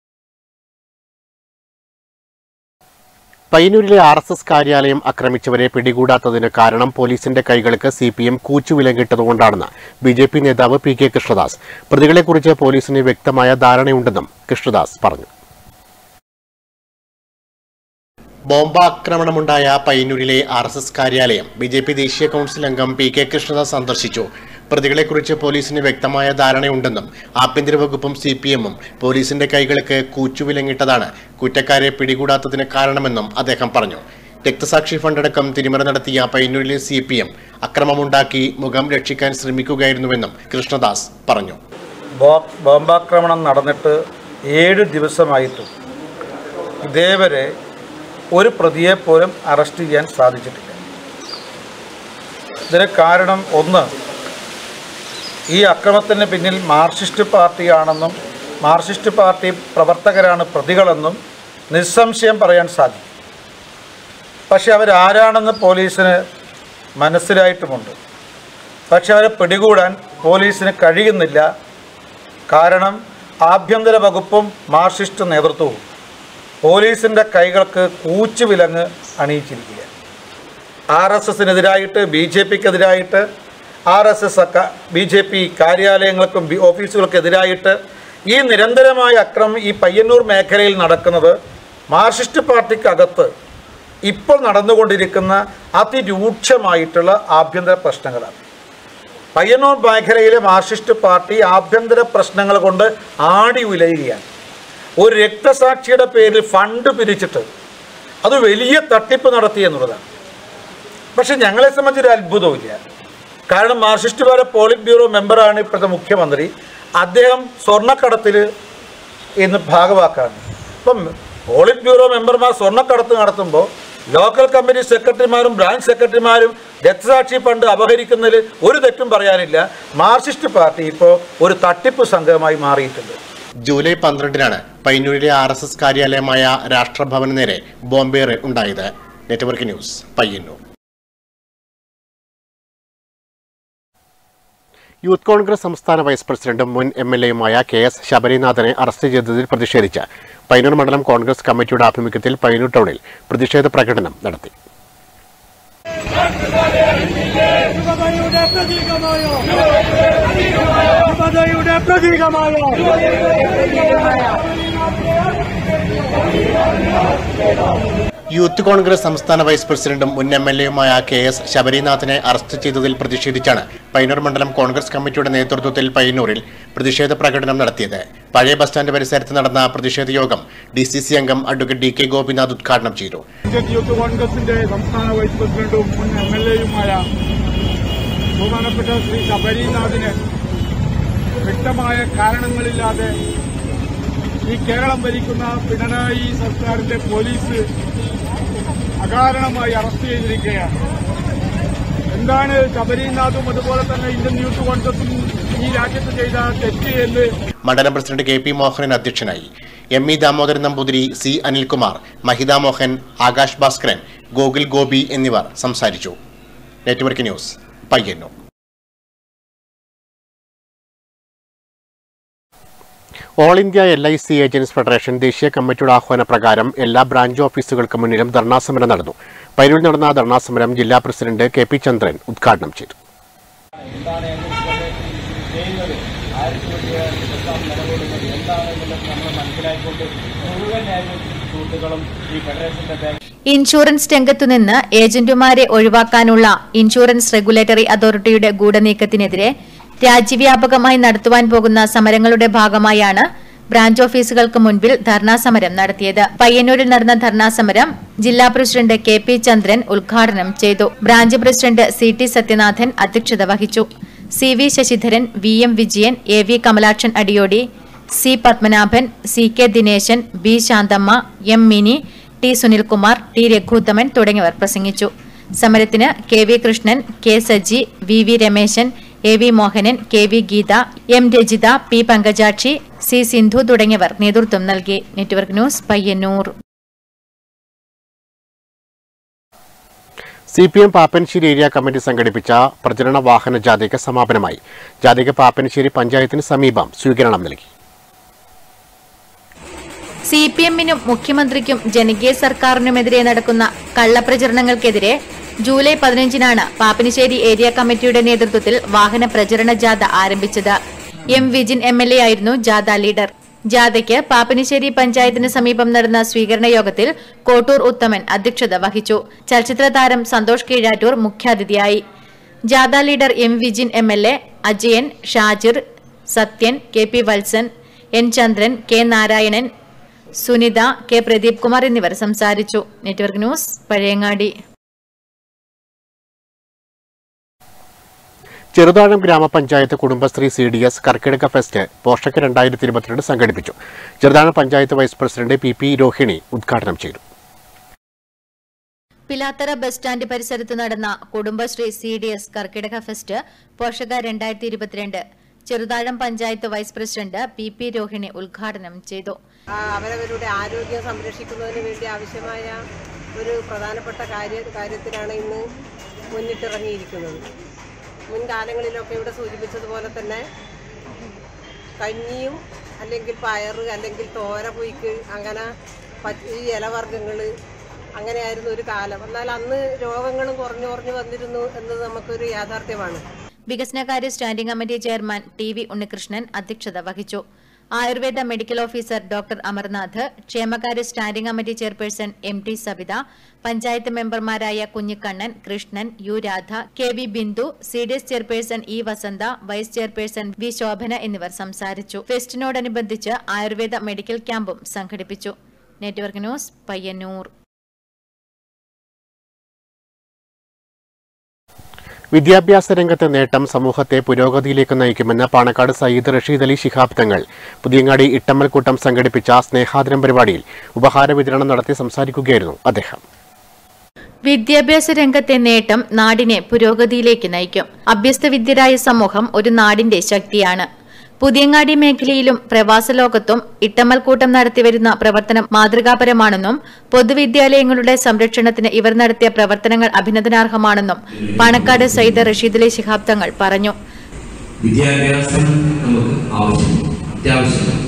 പയ്യന്നൂരിലെ ആർ എസ് എസ് കാര്യാലയം ആക്രമിച്ചവരെ പിടികൂടാത്തതിന് കാരണം പോലീസിന്റെ കൈകൾക്ക് സി പി എം കൂച്ചുവിലങ്ങിട്ടതുകൊണ്ടാണെന്ന് ബി ജെ പി നേതാവ് പി കെ കൃഷ്ണദാസ് പ്രതികളെക്കുറിച്ച് പോലീസിന് വ്യക്തമായ ധാരണയുണ്ടെന്നും കൃഷ്ണദാസ് പറഞ്ഞു ബോംബാക്രമണമുണ്ടായ പയ്യന്നൂരിലെ ആർ എസ് എസ് കാര്യാലയം ബി ജെ പി ദേശീയ കൗൺസിൽ അംഗം പി കെ കൃഷ്ണദാസ് സന്ദർശിച്ചു പ്രതികളെക്കുറിച്ച് പോലീസിന് വ്യക്തമായ ധാരണയുണ്ടെന്നും ആഭ്യന്തര വകുപ്പും സി പി എമ്മും പോലീസിന്റെ കൈകൾക്ക് കൂച്ചുവിലങ്ങിട്ടതാണ് കുറ്റക്കാരെ പിടികൂടാത്തതിന് കാരണമെന്നും അദ്ദേഹം പറഞ്ഞു രക്തസാക്ഷി ഫണ്ടടക്കം തിരിമറി നടത്തിയ പയ്യന്നൂരിലെ സി പി എം അക്രമമുണ്ടാക്കി മുഖം രക്ഷിക്കാൻ ശ്രമിക്കുകയായിരുന്നുവെന്നും കൃഷ്ണദാസ് പറഞ്ഞു ബോ- ബോംബാക്രമണം നടന്നിട്ട് ഏഴ് ദിവസമായിട്ടും ഇതേവരെ ഒരു പ്രതിയെ പോലും അറസ്റ്റ് ചെയ്യാൻ സാധിച്ചിട്ടില്ല ഇതിന് കാരണം ഒന്ന് ഈ അക്രമത്തിന് പിന്നിൽ മാർക്സിസ്റ്റ് പാർട്ടിയാണെന്നും മാർക്സിസ്റ്റ് പാർട്ടി പ്രവർത്തകരാണ് പ്രതികളെന്നും നിസ്സംശയം പറയാൻ സാധിക്കും പക്ഷെ അവരാരാണെന്ന് പോലീസിന് മനസ്സിലായിട്ടുമുണ്ട് പക്ഷെ അവരെ പിടികൂടാൻ പോലീസിന് കഴിയുന്നില്ല കാരണം ആഭ്യന്തര വകുപ്പും മാർക്സിസ്റ്റ് നേതൃത്വവും പോലീസിൻ്റെ കൈകൾക്ക് കൂച്ചുവിലങ്ങ് അണിയിച്ചിരിക്കുക ആർ എസ് എസിനെതിരായിട്ട് ബി ജെ പിക്കെതിരായിട്ട് R S S B J P കാര്യാലയങ്ങൾക്കും ബി- ഓഫീസുകൾക്കെതിരായിട്ട് ഈ നിരന്തരമായ അക്രമം ഈ പയ്യന്നൂർ മേഖലയിൽ നടക്കുന്നത് മാർക്സിസ്റ്റ് പാർട്ടിക്കകത്ത് ഇപ്പോൾ നടന്നുകൊണ്ടിരിക്കുന്ന അതിരൂക്ഷമായിട്ടുള്ള ആഭ്യന്തര പ്രശ്നങ്ങളാണ് പയ്യന്നൂർ മേഖലയിലെ മാർക്സിസ്റ്റ് പാർട്ടി ആഭ്യന്തര പ്രശ്നങ്ങൾ കൊണ്ട് ആടി ഉലയുകയാണ് ഒരു രക്തസാക്ഷിയുടെ പേരിൽ ഫണ്ട് പിരിച്ചിട്ട് അത് വലിയ തട്ടിപ്പ് നടത്തി എന്നുള്ളതാണ് പക്ഷെ ഞങ്ങളെ സംബന്ധിച്ചൊരു അത്ഭുതവുമില്ല കാരണം മാർക്സിസ്റ്റ് പാർട്ടി പോളിറ്റ് ബ്യൂറോ മെമ്പറാണ് ഇപ്പോഴത്തെ മുഖ്യമന്ത്രി അദ്ദേഹം സ്വർണ്ണക്കടത്തിൽ ഇന്ന് ഭാഗവാക്കാണ് ഇപ്പം പോളിറ്റ് ബ്യൂറോ മെമ്പർമാർ സ്വർണ്ണക്കടത്ത് നടത്തുമ്പോൾ ലോക്കൽ കമ്പനി സെക്രട്ടറിമാരും ബ്രാഞ്ച് സെക്രട്ടറിമാരും രക്തസാക്ഷി ഫണ്ട് അപഹരിക്കുന്നതിൽ ഒരു തെറ്റും പറയാനില്ല മാർക്സിസ്റ്റ് പാർട്ടി ഇപ്പോൾ ഒരു തട്ടിപ്പ് സംഘമായി മാറിയിട്ടുണ്ട് ജൂലൈ പന്ത്രണ്ടിനാണ് പയ്യന്നൂരിലെ ആർ എസ് എസ് കാര്യാലയമായ രാഷ്ട്രഭവന് നേരെ ബോംബേറ് ഉണ്ടായത് network news Payyanur youth Congress സംസ്ഥാന വൈസ് പ്രസിഡന്റും മുൻ എം എൽ എയുമായ കെ എസ് ശബരിനാഥനെ അറസ്റ്റ് ചെയ്തതിൽ പ്രതിഷേധിച്ച് പയ്യന്നൂർ മണ്ഡലം കോൺഗ്രസ് കമ്മിറ്റിയുടെ ആഭിമുഖ്യത്തിൽ പയ്യന്നൂർ ടൗണിൽ പ്രതിഷേധ പ്രകടനം നടത്തി യൂത്ത് കോൺഗ്രസ് സംസ്ഥാന വൈസ് പ്രസിഡന്റും മുൻ എം എൽ എയുമായ കെ എസ് ശബരിനാഥനെ അറസ്റ്റ് ചെയ്തതിൽ പ്രതിഷേധിച്ചാണ് പയ്യന്നൂർ മണ്ഡലം കോൺഗ്രസ് കമ്മിറ്റിയുടെ നേതൃത്വത്തിൽ പയ്യന്നൂരിൽ പ്രതിഷേധ പ്രകടനം നടത്തിയത് പഴയ ബസ് സ്റ്റാൻഡ് പരിസരത്ത് നടന്ന പ്രതിഷേധ യോഗം ഡി സി സി അംഗം അഡ്വക്കേറ്റ് ഡി കെ ഗോപിനാഥ് ഉദ്ഘാടനം ചെയ്തു ഇന്ത്യൻ യൂത്ത് കോൺഗ്രസിന്റെ സംസ്ഥാന വൈസ് പ്രസിഡന്റും മുൻ എം എൽ എയുമായ ബഹുമാനപ്പെട്ട ശ്രീ ശബരിനാഥിന് വ്യക്തമായ കാരണങ്ങളില്ലാതെ ഈ കേരളം ഭരിക്കുന്ന പിണറായി സർക്കാരിന്റെ പോലീസ് അകാരണമായി അറസ്റ്റ് ചെയ്തിരിക്കുകയാണ് എന്താണ് ശബരിനാഥും അതുപോലെ തന്നെ ഇന്ത്യൻ യൂത്ത് കോൺഗ്രസും ഈ രാജ്യത്ത് ചെയ്ത തെറ്റ് എന്ന് മണ്ഡലം പ്രസിഡന്റ് കെ പി മോഹനൻ അധ്യക്ഷനായി M E Damodaran Namboothiri C Anilkumar Mahitha Mohan Akash Bhaskaran Gokul Gopi എന്നിവർ സംസാരിച്ചു network news Payyanur all India L I C agents federation ദേശീയ കമ്മിറ്റിയുടെ ആഹ്വാന പ്രകാരം എല്ലാ ബ്രാഞ്ച് ഓഫീസുകൾക്ക് മുന്നിലും ധർണാസമരം നടന്നു പൈരൂരിൽ നടന്ന ധർണാസമരം ജില്ലാ പ്രസിഡന്റ് കെ പി ചന്ദ്രൻ ഉദ്ഘാടനം ചെയ്തു എന്താണ് ഏജൻസി ഫെഡറേഷൻ ചെയ്യുന്നത് ആർക്ക് വേണ്ടിയാണ് എല്ലാം നിലകൊള്ളുന്നത് എന്താണെന്നുള്ളത് നമ്മൾ മനസ്സിലാക്കിക്കൊണ്ട് മുഴുവൻ ഏജൻസി സുഹൃത്തുക്കളും ഈ ഫെഡറേഷന്റെ ബാങ്ക് ഇൻഷുറൻസ് രംഗത്തുനിന്ന് ഏജന്റുമാരെ ഒഴിവാക്കാനുള്ള ഇൻഷുറൻസ് റെഗുലേറ്ററി അതോറിറ്റിയുടെ ഗൂഢനീക്കത്തിനെതിരെ രാജ്യവ്യാപകമായി നടത്തുവാൻ പോകുന്ന സമരങ്ങളുടെ ഭാഗമായാണ് ബ്രാഞ്ച് ഓഫീസുകൾക്ക് മുൻപിൽ ധർണാ സമരം നടത്തിയത് പയ്യന്നൂരിൽ നടന്ന ധർണാ സമരം ജില്ലാ പ്രസിഡന്റ് കെ പി ചന്ദ്രൻ ഉദ്ഘാടനം ചെയ്തു branch president C T Sathyanathan അധ്യക്ഷത വഹിച്ചു C V Sasidharan V M Vijayan A V Kamalakshan Adiyodi C Padmanabhan C K Dineshan B Shanthamma M Mini T Sunilkumar T Raghuthaman തുടങ്ങിയവർ പ്രസംഗിച്ചു സമരത്തിന് K V Krishnan K Saji V V Rameshan A V Mohanan K V Geetha M Rajitha P Pankajakshi C Sindhu തുടങ്ങിയവർ നേതൃത്വം നൽകി network news Payyanur C P M Pappanassery area committee സംഘടിപ്പിച്ച പ്രചരണ വാഹന ജാഥയ്ക്ക് സമാപനമായി ജാഥയ്ക്ക് പാപ്പനശ്ശേരി പഞ്ചായത്തിന് സമീപം സ്വീകരണം നൽകി സി പി എമ്മിനും മുഖ്യമന്ത്രിക്കും ജനകീയ സർക്കാരിനുമെതിരെ നടക്കുന്ന കള്ളപ്രചരണങ്ങൾക്കെതിരെ ജൂലൈ പതിനഞ്ചിനാണ് പാപ്പനിശ്ശേരി ഏരിയ കമ്മിറ്റിയുടെ നേതൃത്വത്തിൽ വാഹന പ്രചരണ ജാഥ ആരംഭിച്ചത് M Vijin M L A ആയിരുന്നു ജാഥ ലീഡർ ജാഥയ്ക്ക് പാപ്പനിശ്ശേരി പഞ്ചായത്തിന് സമീപം നടന്ന സ്വീകരണ യോഗത്തിൽ കോട്ടൂർ ഉത്തമൻ അധ്യക്ഷത വഹിച്ചു ചലച്ചിത്ര താരം സന്തോഷ് കീഴാറ്റൂർ മുഖ്യാതിഥിയായി ജാഥ leader M Vijin M L A Ajayan Shajir Sathyan K P Valsan N Chandran K Narayanan Sunitha K Pradeep Kumar എന്നിവർ സംസാരിച്ചു നെറ്റ്വർക്ക് ന്യൂസ് പഴയങ്ങാടി ചെറുതാഴം ഗ്രാമപഞ്ചായത്ത് കുടുംബശ്രീ സി ഡി എസ് കർക്കിടക ഫെസ്റ്റ് പോഷക രണ്ടായിരത്തി ഇരുപത്തിരണ്ട് സംഘടിപ്പിച്ചു Cheruthazham panchayat vice president P P Rohini ഉദ്ഘാടനം ചെയ്തു പിലാത്തറ ബസ് സ്റ്റാൻഡ് പരിസരത്ത് നടന്ന കുടുംബശ്രീ സി ഡി എസ് കർക്കിടക ഫെസ്റ്റ് പോഷക രണ്ടായിരത്തി ഇരുപത്തിരണ്ട് Cheruthazham panchayat vice president P P Rohini ഉദ്ഘാടനം ചെയ്തു ആ, അവരവരുടെ ആരോഗ്യം സംരക്ഷിക്കുന്നതിന് വേണ്ടി ആവശ്യമായ ഒരു പ്രധാനപ്പെട്ട കാര്യ കാര്യത്തിനാണ് ഇന്ന് മുന്നിട്ടിറങ്ങിയിരിക്കുന്നത് മുൻകാലങ്ങളിലൊക്കെ ഇവിടെ സൂചിപ്പിച്ചതുപോലെ തന്നെ കഞ്ഞിയും അല്ലെങ്കിൽ പയറ് അല്ലെങ്കിൽ തോര പുയ്ക്ക് അങ്ങനെ പച്ച- ഈ ഇലവർഗ്ഗങ്ങൾ അങ്ങനെയായിരുന്നു ഒരു കാലം എന്നാൽ അന്ന് രോഗങ്ങളും കുറഞ്ഞു കുറഞ്ഞു വന്നിരുന്നു എന്നത് നമുക്കൊരു യാഥാർത്ഥ്യമാണ് വികസനകാര്യ standing committee chairman T V Unnikrishnan അധ്യക്ഷത വഹിച്ചു Ayurveda medical officer doctor Amarnath ക്ഷേമകാര്യ standing committee chairperson M T Sabitha panchayat മെമ്പർമാരായ Kunhikannan Krishnan U Radha K V Bindu C D S chairperson E Vasantha vice chairperson V Shobhana എന്നിവർ സംസാരിച്ചു ഫെസ്റ്റിനോടനുബന്ധിച്ച് ആയുർവേദ മെഡിക്കൽ ക്യാമ്പും സംഘടിപ്പിച്ചു നെറ്റ്വർക്ക് ന്യൂസ് പയ്യന്നൂർ വിദ്യാഭ്യാസ രംഗത്തെ നേട്ടം സമൂഹത്തെ പുരോഗതിയിലേക്ക് നയിക്കുമെന്ന് പാണക്കാട് സയ്യിദ് റഷീദ് അലി ശിഹാബ് തങ്ങൾ പുതിയങ്ങാടി ഇട്ടമ്മൽക്കൂട്ടം സംഘടിപ്പിച്ച സ്നേഹാദരം പരിപാടിയിൽ ഉപഹാര വിതരണം നടത്തി സംസാരിക്കുകയായിരുന്നു അദ്ദേഹം വിദ്യാഭ്യാസ രംഗത്തെ നേട്ടം നാടിനെ പുരോഗതിയിലേക്ക് നയിക്കും അഭ്യസ്തവിദ്യരായ സമൂഹം ഒരു നാടിന്റെ ശക്തിയാണ് പുതിയങ്ങാടി മേഖലയിലും പ്രവാസ ലോകത്തും ഇട്ടമൽക്കൂട്ടം നടത്തിവരുന്ന പ്രവർത്തനം മാതൃകാപരമാണെന്നും പൊതുവിദ്യാലയങ്ങളുടെ സംരക്ഷണത്തിന് ഇവർ നടത്തിയ പ്രവർത്തനങ്ങൾ അഭിനന്ദനാർഹമാണെന്നും പാണക്കാട് സയ്യിദ് റഷീദ് അലി ശിഹാബ് തങ്ങൾ പറഞ്ഞു വിദ്യാഭ്യാസം നമുക്ക് ആവശ്യമാണ് അത്യാവശ്യമാണ്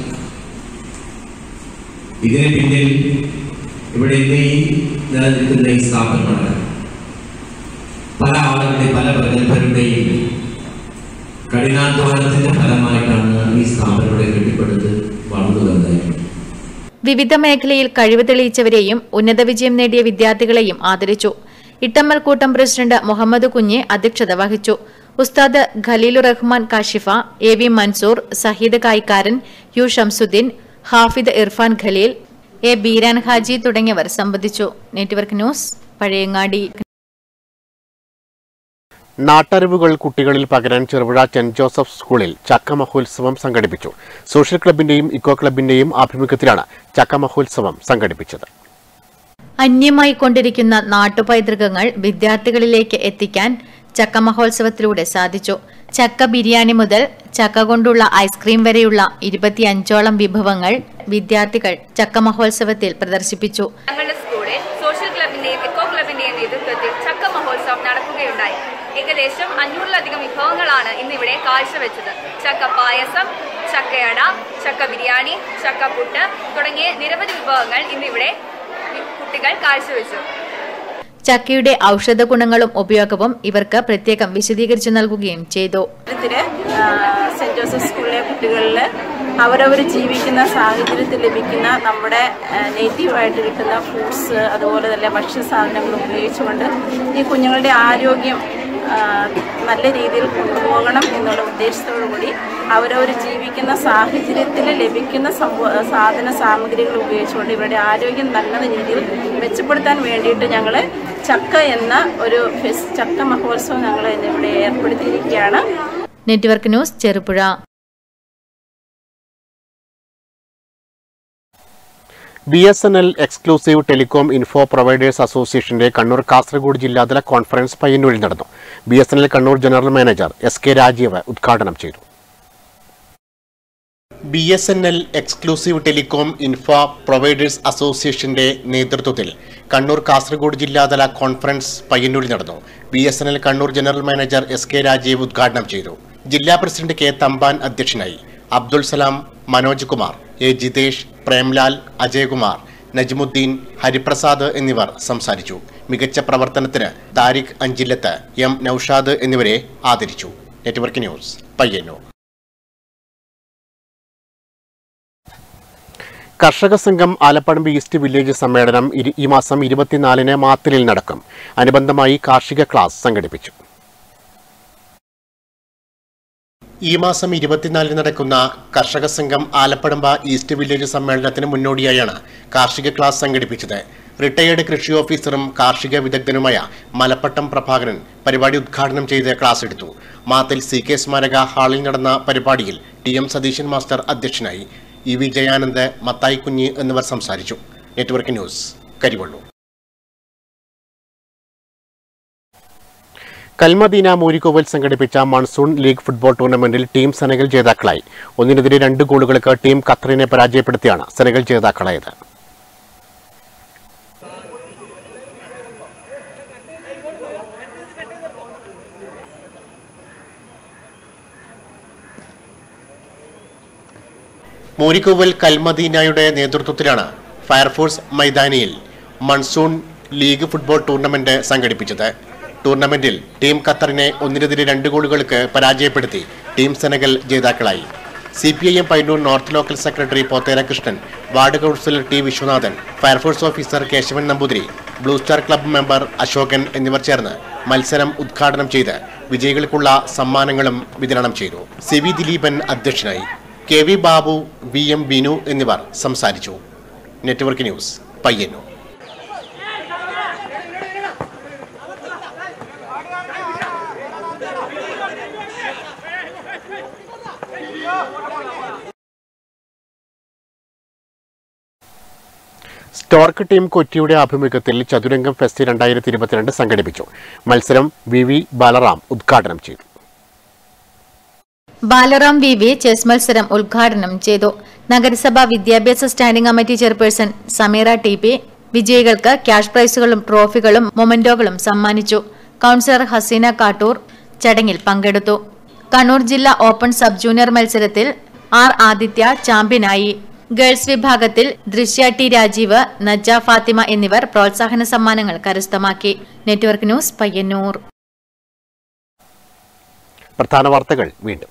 ഇതിന് പിന്നിൽ ഇവിടെ ഇന്ന് ഈ നിലനിൽക്കുന്ന ഈ സ്ഥാപനങ്ങളാണ് പല ആളുകളുടെ പല പ്രഗത്ഭരുടെയും കഠിനാധ്വാനത്തിന്റെ ഫലമായിട്ടാണ് ഈ സ്ഥാപനങ്ങളുടെ കെട്ടിപ്പടുത്ത് വളർന്നു വരുന്നത് വിവിധ മേഖലയിൽ കഴിവ് തെളിയിച്ചവരെയും ഉന്നത വിജയം നേടിയ വിദ്യാർത്ഥികളെയും ആദരിച്ചു ഇട്ടമ്മൽക്കൂട്ടം പ്രസിഡന്റ് മുഹമ്മദ് കുഞ്ഞ് അധ്യക്ഷത വഹിച്ചു ഉസ്താദ് Khaleelu Rahman Kashifa A V Mansoor Saheed Kaikkaran U Shamsuddeen Hafid Irfan Khaleel A Beeran Haji തുടങ്ങിയവർ സംബന്ധിച്ചു നെറ്റ്വർക്ക് ന്യൂസ് പഴയങ്ങാടി നാട്ടറിവുകൾ കുട്ടികളിൽ പകരാൻ ചെറുപുഴ സെന്റ് ജോസഫ് സ്കൂളിൽ ചക്ക മഹോത്സവം സംഘടിപ്പിച്ചു സോഷ്യൽ ക്ലബിന്റെയും ഇക്കോ ക്ലബിന്റെയും ആഭിമുഖ്യത്തിലാണ് ചക്ക മഹോത്സവം സംഘടിപ്പിച്ചത് അന്യമായി കൊണ്ടിരിക്കുന്ന നാട്ടുപൈതൃകങ്ങൾ വിദ്യാർത്ഥികളിലേക്ക് എത്തിക്കാൻ ചക്ക മഹോത്സവത്തിലൂടെ സാധിച്ചു ചക്ക ബിരിയാണി മുതൽ ചക്ക കൊണ്ടുള്ള ഐസ്ക്രീം വരെയുള്ള ഇരുപത്തിയഞ്ചോളം വിഭവങ്ങൾ വിദ്യാർത്ഥികൾ ചക്ക മഹോത്സവത്തിൽ പ്രദർശിപ്പിച്ചു ഞങ്ങളുടെ സ്കൂളിൽ സോഷ്യൽ ക്ലബിന്റെയും എക്കോ ക്ലബിന്റെയും നേതൃത്വത്തിൽ ചക്ക മഹോത്സവം നടക്കുകയുണ്ടായി ഏകദേശം അഞ്ഞൂറിലധികം വിഭവങ്ങളാണ് ഇന്നിവിടെ കാഴ്ചവെച്ചത് ചക്ക പായസം ചക്കയട ചക്ക ബിരിയാണി ചക്ക പുട്ട് തുടങ്ങിയ നിരവധി വിഭവങ്ങൾ ഇന്നിവിടെ കുട്ടികൾ കാഴ്ചവെച്ചു ചക്കയുടെ ഔഷധ ഗുണങ്ങളും ഉപയോഗവും ഇവർക്ക് പ്രത്യേകം വിശദീകരിച്ചു നൽകുകയും ചെയ്തു ഇതില് സെന്റ് ജോസഫ് സ്കൂളിലെ കുട്ടികളിൽ അവരവർ ജീവിക്കുന്ന സാഹചര്യത്തിൽ ലഭിക്കുന്ന നമ്മുടെ നേറ്റീവായിട്ട് കിട്ടുന്ന ഫ്രൂട്ട്സ് അതുപോലെ തന്നെ ഭക്ഷ്യസാധനങ്ങൾ ഉപയോഗിച്ചുകൊണ്ട് ഈ കുഞ്ഞുങ്ങളുടെ ആരോഗ്യം ആ, നല്ല രീതിയിൽ കൊണ്ടുപോകണം എന്നുള്ള ഉദ്ദേശത്തോടു കൂടി അവരവർ ജീവിക്കുന്ന സാഹചര്യത്തിൽ ലഭിക്കുന്ന സംഭവ സാധന സാമഗ്രികൾ ഉപയോഗിച്ചുകൊണ്ട് ഇവരുടെ ആരോഗ്യം നല്ല രീതിയിൽ മെച്ചപ്പെടുത്താൻ വേണ്ടിയിട്ട് ഞങ്ങൾ ചക്ക എന്ന ഒരു ഫെസ് ചക്ക മഹോത്സവം ഞങ്ങൾ ഇന്നിവിടെ ഏർപ്പെടുത്തിയിരിക്കുകയാണ് network news Cherupuzha B S N L exclusive telecom info providers അസോസിയേഷന്റെ കണ്ണൂർ കാസർഗോഡ് ജില്ലാതല കോൺഫറൻസ് പയ്യന്നൂരിൽ നടന്നു B S N L Kannur general manager S K Rajeev ഉദ്ഘാടനം ചെയ്തു B S N L exclusive telecom info providers അസോസിയേഷന്റെ നേതൃത്വത്തിൽ കണ്ണൂർ കാസർഗോഡ് ജില്ലാതല കോൺഫറൻസ് പയ്യന്നൂരിൽ നടന്നു B S N L Kannur general manager S K Rajeev ഉദ്ഘാടനം ചെയ്തു ജില്ലാ പ്രസിഡന്റ് കെ തമ്പാൻ അധ്യക്ഷനായി അബ്ദുൾ സലാം മനോജ് കുമാർ എ ജിതേഷ് പ്രേംലാൽ അജയകുമാർ നജ്മുദ്ദീൻ ഹരിപ്രസാദ് എന്നിവർ സംസാരിച്ചു മികച്ച പ്രവർത്തനത്തിന് താരിഖ് അഞ്ചില്ലത്ത് എം നൌഷാദ് എന്നിവരെ ആദരിച്ചു നെറ്റ്വർക്ക് ന്യൂസ് പയ്യന്നൂർ കർഷക സംഘം ആലപ്പടമ്പ് ഈസ്റ്റ് വില്ലേജ് സമ്മേളനം ഇരു- ഈ മാസം ഇരുപത്തിനാലിന് മാത്തിലിൽ നടക്കും അനുബന്ധമായി കാർഷിക ക്ലാസ് സംഘടിപ്പിച്ചു ഈ മാസം ഇരുപത്തിനാലിന് നടക്കുന്ന കർഷക സംഘം ആലപ്പടമ്പ ഈസ്റ്റ് വില്ലേജ് സമ്മേളനത്തിന് മുന്നോടിയായാണ് കാർഷിക ക്ലാസ് സംഘടിപ്പിച്ചത് റിട്ടയേർഡ് കൃഷി ഓഫീസറും കാർഷിക വിദഗ്ധനുമായ മലപ്പട്ടം പ്രഭാകരൻ പരിപാടി ഉദ്ഘാടനം ചെയ്ത് ക്ലാസ് എടുത്തു മാത്തിൽ സി കെ സ്മാരക ഹാളിൽ നടന്ന പരിപാടിയിൽ ടി എം സതീശൻ മാസ്റ്റർ അധ്യക്ഷനായി ഇ വി ജയാനന്ദ് മത്തായി കുഞ്ഞ് എന്നിവർ സംസാരിച്ചു നെറ്റ്വർക്ക് ന്യൂസ് കരിവള്ളൂർ കൽമദീന മൂരിക്കോവൽ സംഘടിപ്പിച്ച മൺസൂൺ ലീഗ് ഫുട്ബോൾ ടൂർണമെന്റിൽ ടീം സെനഗൽ ജേതാക്കളായി ഒന്നിനെതിരെ രണ്ട് ഗോളുകൾക്ക് ടീം ഖത്തറിനെ പരാജയപ്പെടുത്തിയാണ് സെനഗൽ ജേതാക്കളായത് മൂരിക്കോവൽ കൽമദീനയുടെ നേതൃത്വത്തിലാണ് ഫയർഫോഴ്സ് മൈതാനിയിൽ മൺസൂൺ ലീഗ് ഫുട്ബോൾ ടൂർണമെന്റ് സംഘടിപ്പിച്ചത് ടൂർണമെന്റിൽ ടീം ഖത്തറിനെ ഒന്നിനെതിരെ രണ്ട് ഗോളുകൾക്ക് പരാജയപ്പെടുത്തി ടീം സെനഗൽ ജേതാക്കളായി C P I M Painur north local secretary Pothera Krishnan ward councillor T Viswanathan fire force officer Keshavan Namboothiri blue star club member Ashokan എന്നിവർ ചേർന്ന് മത്സരം ഉദ്ഘാടനം ചെയ്ത് വിജയികൾക്കുള്ള സമ്മാനങ്ങളും വിതരണം ചെയ്തു സി വി ദിലീപൻ അധ്യക്ഷനായി K V Babu V M Binu എന്നിവർ സംസാരിച്ചു network news Payyanur stork team കൊച്ചിയുടെ ആഭിമുഖ്യത്തിൽ ചതുരംഗം ഫെസ്റ്റ് രണ്ടായിരത്തി ഇരുപത്തിരണ്ട് സംഘടിപ്പിച്ചു മത്സരം വി വി ബാലറാം ഉദ്ഘാടനം ചെയ്തു ബാലറാം വി വി ചെസ് മത്സരം ഉദ്ഘാടനം ചെയ്തു നഗരസഭ വിദ്യാഭ്യാസ standing committee chairperson Sameera T P വിജയികൾക്ക് ക്യാഷ് പ്രൈസുകളും ട്രോഫികളും മൊമന്റോകളും സമ്മാനിച്ചു കൌൺസിലർ ഹസീന കാട്ടൂർ ചടങ്ങിൽ പങ്കെടുത്തു കണ്ണൂർ ജില്ലാ ഓപ്പൺ സബ് ജൂനിയർ മത്സരത്തിൽ ആർ ആദിത്യ ചാമ്പ്യനായി ഗേൾസ് വിഭാഗത്തിൽ ദൃശ്യ ടി രാജീവ് നജ ഫാത്തിമ എന്നിവർ പ്രോത്സാഹന സമ്മാനങ്ങൾ കരസ്ഥമാക്കി നെറ്റ്വർക്ക് ന്യൂസ് പയ്യന്നൂർ പ്രധാന വാർത്തകൾ വീണ്ടും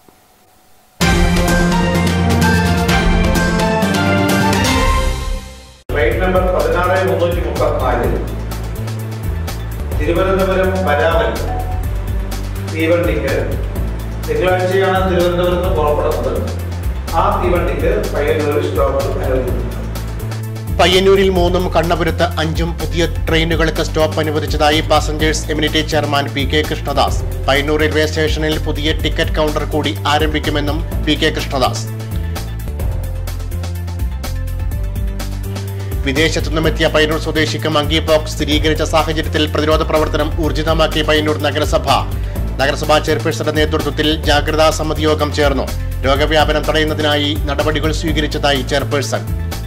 ട്രെയിൻ നമ്പർ പതിനാറ് മുന്നൂറ്റി മുപ്പത്തിനാല് തിരുവനന്തപുരം പരാമൽ തീവണ്ടിക്ക് തിങ്കളാഴ്ചയാണ് തിരുവനന്തപുരത്ത് പുറപ്പെടുന്നത് ആ തീവണ്ടിക്ക് പയ്യന്നൂർ സ്റ്റോപ്പ് അനുവദിക്കുന്നു പയ്യന്നൂരിൽ മൂന്നും കണ്ണപുരത്ത് അഞ്ചും പുതിയ ട്രെയിനുകൾക്ക് സ്റ്റോപ്പ് അനുവദിച്ചതായി passengers amenity chairman P K Krishnadas Payyanur railway സ്റ്റേഷനിൽ പുതിയ ടിക്കറ്റ് കൗണ്ടർ കൂടി ആരംഭിക്കുമെന്നും പി കെ കൃഷ്ണദാസ് വിദേശത്തുനിന്നുമെത്തിയ പയ്യന്നൂർ സ്വദേശിക്ക് മങ്കി പോക്സ് സ്ഥിരീകരിച്ച സാഹചര്യത്തിൽ പ്രതിരോധ പ്രവർത്തനം ഊർജിതമാക്കി പയ്യന്നൂർ നഗരസഭ നഗരസഭാ ചെയർപേഴ്സന്റെ നേതൃത്വത്തിൽ ജാഗ്രതാ സമിതി യോഗം ചേർന്നു രോഗവ്യാപനം തടയുന്നതിനായി നടപടികൾ സ്വീകരിച്ചതായി ചെയർപേഴ്സൺ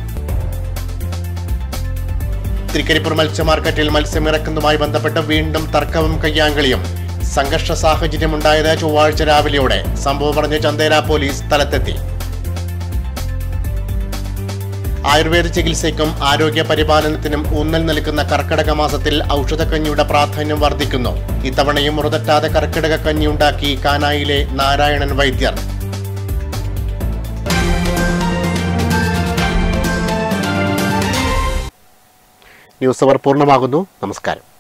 തൃക്കരിപ്പൂർ മത്സ്യ മാർക്കറ്റിൽ മത്സ്യം ഇറക്കുന്നതുമായി ബന്ധപ്പെട്ട് വീണ്ടും തർക്കവും കയ്യാങ്കളിയും സംഘർഷ സാഹചര്യമുണ്ടായത് ചൊവ്വാഴ്ച രാവിലെയോടെ സംഭവം പറഞ്ഞ് ചന്തേര പോലീസ് സ്ഥലത്തെത്തി ആയുർവേദ ചികിത്സയ്ക്കും ആരോഗ്യ പരിപാലനത്തിനും ഊന്നൽ നൽകുന്ന കർക്കിടക മാസത്തിൽ ഔഷധക്കഞ്ഞിയുടെ പ്രാധാന്യം വർദ്ധിക്കുന്നു ഇത്തവണയും മുറതെറ്റാതെ കർക്കിടക കഞ്ഞി ഉണ്ടാക്കി കാനായിലെ നാരായണൻ വൈദ്യർ ന്യൂസ് അവർ പൂർണ്ണമാകുന്നു നമസ്കാരം